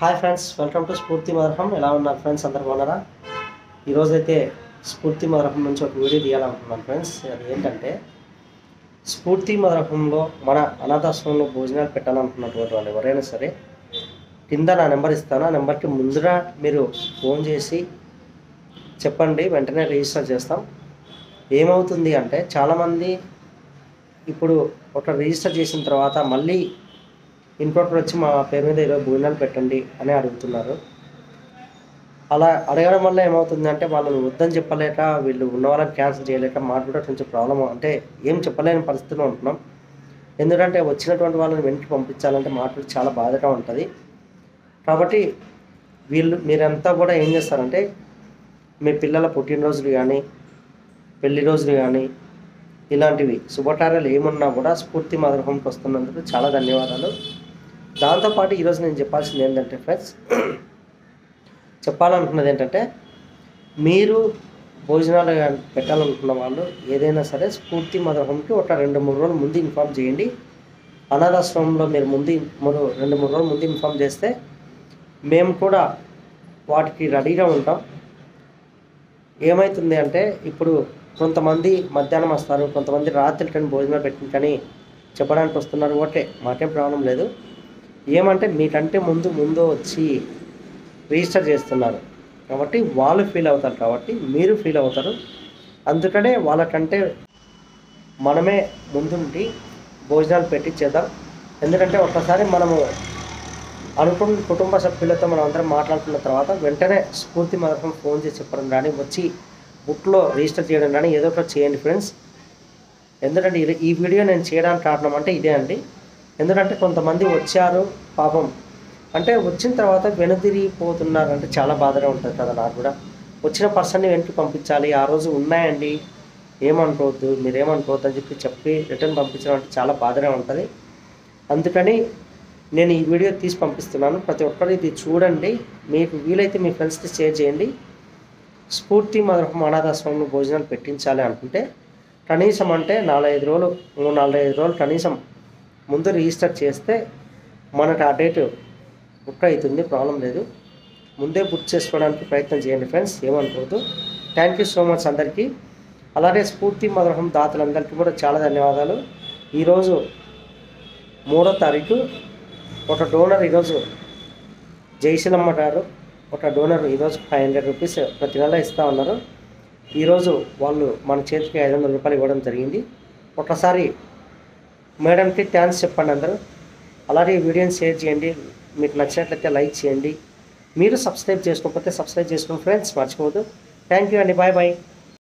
hi friends welcome to స్ఫూర్తి మదర్హం ఎలా ఉన్నారు ఫ్రెండ్స్ అందరు బాగున్నారా ఈరోజైతే స్ఫూర్తి మదర్హం నుంచి ఒక వీడియో తీయాలనుకున్నాను ఫ్రెండ్స్ అది ఏంటంటే స్ఫూర్తి మదర్హంలో మన అనాథాశ్రమంలో భోజనాలు పెట్టాలనుకున్నటువంటి వాళ్ళు ఎవరైనా సరే కింద నా నెంబర్ ఇస్తాను ఆ నెంబర్కి ముందుగా మీరు ఫోన్ చేసి చెప్పండి వెంటనే రిజిస్టర్ చేస్తాం ఏమవుతుంది అంటే చాలామంది ఇప్పుడు ఒక రిజిస్టర్ చేసిన తర్వాత మళ్ళీ ఇన్స్పెక్టర్ వచ్చి మా పేరు మీద ఈరోజు భోజనాలు పెట్టండి అని అడుగుతున్నారు అలా అడగడం వల్ల ఏమవుతుంది అంటే వాళ్ళని వద్దని చెప్పలేక వీళ్ళు ఉన్న వాళ్ళని క్యాన్సిల్ చేయలేక మాకు కూడా కొంచెం ప్రాబ్లం అంటే ఏం చెప్పలేని పరిస్థితిలో ఉంటున్నాం ఎందుకంటే వచ్చినటువంటి వాళ్ళని వెనక్కి పంపించాలంటే మాకు కూడా చాలా బాధగా ఉంటుంది కాబట్టి వీళ్ళు మీరంతా కూడా ఏం చేస్తారంటే మీ పిల్లల పుట్టినరోజులు కానీ పెళ్లి రోజులు కానీ ఇలాంటివి శుభకార్యాలు ఏమున్నా కూడా స్ఫూర్తి మదర్ హోమ్కి వస్తున్నందుకు చాలా ధన్యవాదాలు దాంతోపాటు ఈరోజు నేను చెప్పాల్సింది ఏంటంటే ఫ్రెండ్స్ చెప్పాలనుకున్నది ఏంటంటే మీరు భోజనాలు గాని పెట్టాలనుకున్న వాళ్ళు ఏదైనా సరే స్ఫూర్తి మదర్ హోమ్కి ఒక రెండు మూడు రోజులు ముందు ఇన్ఫామ్ చేయండి అనాథాశ్రమంలో మీరు ముందు మూడు రెండు మూడు రోజులు ముందు ఇన్ఫామ్ చేస్తే మేము కూడా వాటికి రెడీగా ఉంటాం ఏమవుతుంది అంటే ఇప్పుడు కొంతమంది మధ్యాహ్నం వస్తారు కొంతమంది రాత్రి కానీ భోజనాలు పెట్టిన కానీ చెప్పడానికి వస్తున్నారు ఓకే మాకేం ప్రాబ్లం లేదు ఏమంటే మీకంటే ముందు ముందు వచ్చి రిజిస్టర్ చేస్తున్నారు కాబట్టి వాళ్ళు ఫీల్ అవుతారు కాబట్టి మీరు ఫీల్ అవుతారు అందుకనే వాళ్ళకంటే మనమే ముందుండి భోజనాలు పెట్టించేద్దాం ఎందుకంటే ఒక్కసారి మనము అనుకున్న కుటుంబ సభ్యులతో మనం అందరం మాట్లాడుకున్న తర్వాత వెంటనే స్ఫూర్తి మదర్హం ఫోన్ చేసి చెప్పడం కానీ వచ్చి బుక్లో రిజిస్టర్ చేయడం కానీ ఏదో ఒకటి చేయండి ఫ్రెండ్స్ ఎందుకంటే ఇది- ఈ వీడియో నేను చేయడానికి కారణం అంటే ఇదే అండి ఎందుకంటే కొంతమంది వచ్చారు పాపం అంటే వచ్చిన తర్వాత వెనుదిరిగిపోతున్నారు అంటే చాలా బాధగా ఉంటుంది కదా నాకు కూడా వచ్చిన పర్సన్ని వెనక్కి పంపించాలి ఆ రోజు ఉన్నాయండి ఏమనుకోవద్దు మీరేమనుకోవద్దు అని చెప్పి చెప్పి రిటర్న్ పంపించడం అంటే చాలా బాధగా ఉంటుంది అందుకని నేను ఈ వీడియో తీసి పంపిస్తున్నాను ప్రతి ఒక్కరు ఇది చూడండి మీకు వీలైతే మీ ఫ్రెండ్స్కి షేర్ చేయండి స్ఫూర్తి మదర్హం అనాథాశ్రమంలో భోజనాలు పెట్టించాలి అనుకుంటే కనీసం అంటే నాలుగైదు రోజులు మూడు నాలుగైదు రోజులు కనీసం ముందు రిజిస్టర్ చేస్తే మనకు ఆ డేట్ బుక్ అవుతుంది ప్రాబ్లం లేదు ముందే బుక్ చేసుకోవడానికి ప్రయత్నం చేయండి ఫ్రెండ్స్ ఏమనుకోవద్దు థ్యాంక్ యూ సో మచ్ అందరికీ అలాగే స్ఫూర్తి మదర్హం దాతలందరికీ కూడా చాలా ధన్యవాదాలు ఈరోజు మూడో తారీఖు ఒక డోనర్ ఈరోజు జయశీలమ్మ గారు ఒక డోనర్ ఈరోజు ఫైవ్ హండ్రెడ్ రూపీస్ ప్రతి నెల ఇస్తూ ఉన్నారు ఈరోజు వాళ్ళు మన చేతికి ఐదు వందల రూపాయలు ఇవ్వడం జరిగింది ఒకసారి మేడంకి థ్యాంక్స్ చెప్పండి అందరూ అలాగే ఈ వీడియోని షేర్ చేయండి మీకు నచ్చినట్లయితే లైక్ చేయండి మీరు సబ్స్క్రైబ్ చేసుకోకపోతే సబ్స్క్రైబ్ చేసుకోండి ఫ్రెండ్స్ మర్చిపోవద్దు థ్యాంక్ యూ అండి బాయ్ బాయ్